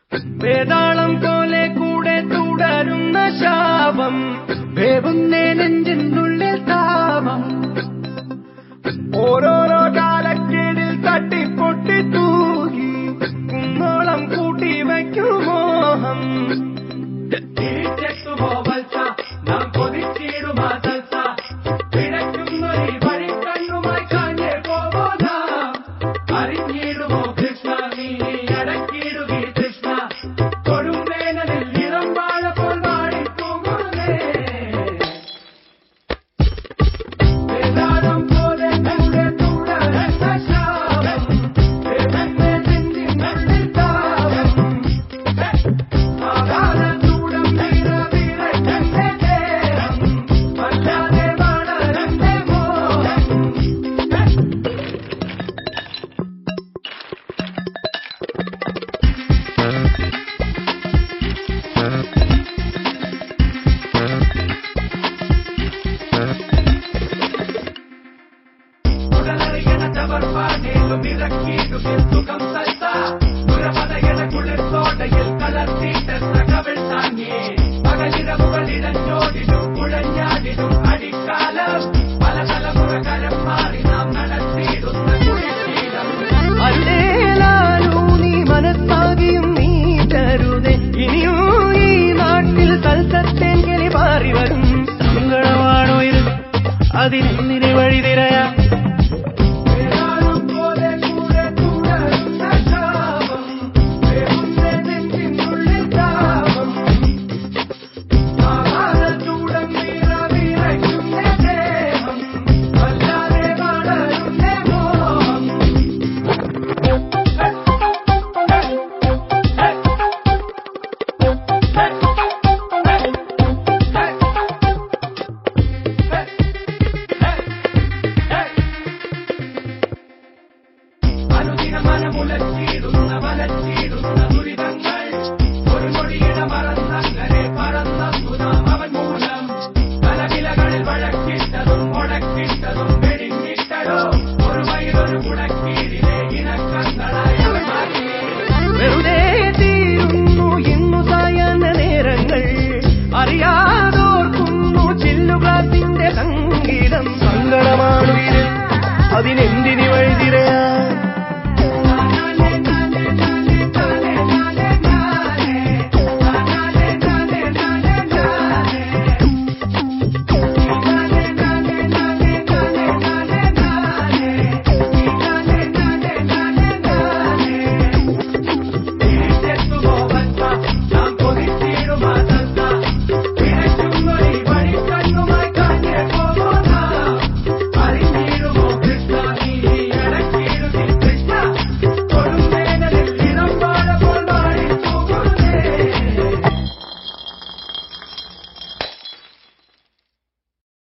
വേതാളം പോലെ കൂടെ തുടരുന്ന ശാപം വേവുന്നേ നെഞ്ചിനുള്ളിൽ താപം ഓരോരോ കാലക്കേടിൽ തട്ടിപ്പൊട്ടി തൂകി കുന്നോളം കൂട്ടി വയ്ക്കും മോഹം തിരിച്ചെത്തുമോ വത്സ നാം കൊതിച്ചിടുമാ സൽസ പിഴയ്ക്കുന്നൊരു വഴി കണ്ണുമായി കാഞ്ഞേ പോവോ നാം അറിഞ്ഞിടുമോ കൃഷ്ണ നീ അടക്കിടുകി കൃഷ്ണ കൊടുമ്പേനലിൽ ഇളം വാഴപ്പോൾ വാടിത്തൂങ്ങുന്നേ വേദാളം പോലെ കൂടെ തുടരുന്ന ശാപം വേദന്നെ നെഞ്ചിനുള്ളിൽ താപം ആകാശത്തൂടം നിറവിറക്കന്റെ നേരം വല്ലാതെ വളരന്റെ മോഹം ഉടലറിയണ ചവർപ്പാടേലും ഇറക്കിയിട്ടും സുഖം സൽസ പുരമതയണ കുളിർത്തോടയിൽ കലർത്തിയിട്ടെത്ര കവിൾ താങ്ങി പകലിരവുകളിടഞ്ഞോടിലും കുഴഞ്ഞാടിലും അടിക്കാലം പല തലമുറ കരം മാറി നാം നടത്തിയിടുന്ന കുഴിശീലം അല്ലേലാലൂ നീ മനസ്സാകിയും നീ തരുതേ ഇനിയും ഈ നാട്ടിൽ തൽസത്തേൻ കിളി പാറി വരും സങ്കടമാണോ ഇത് അതിനെന്തിന് വഴി തിരയാ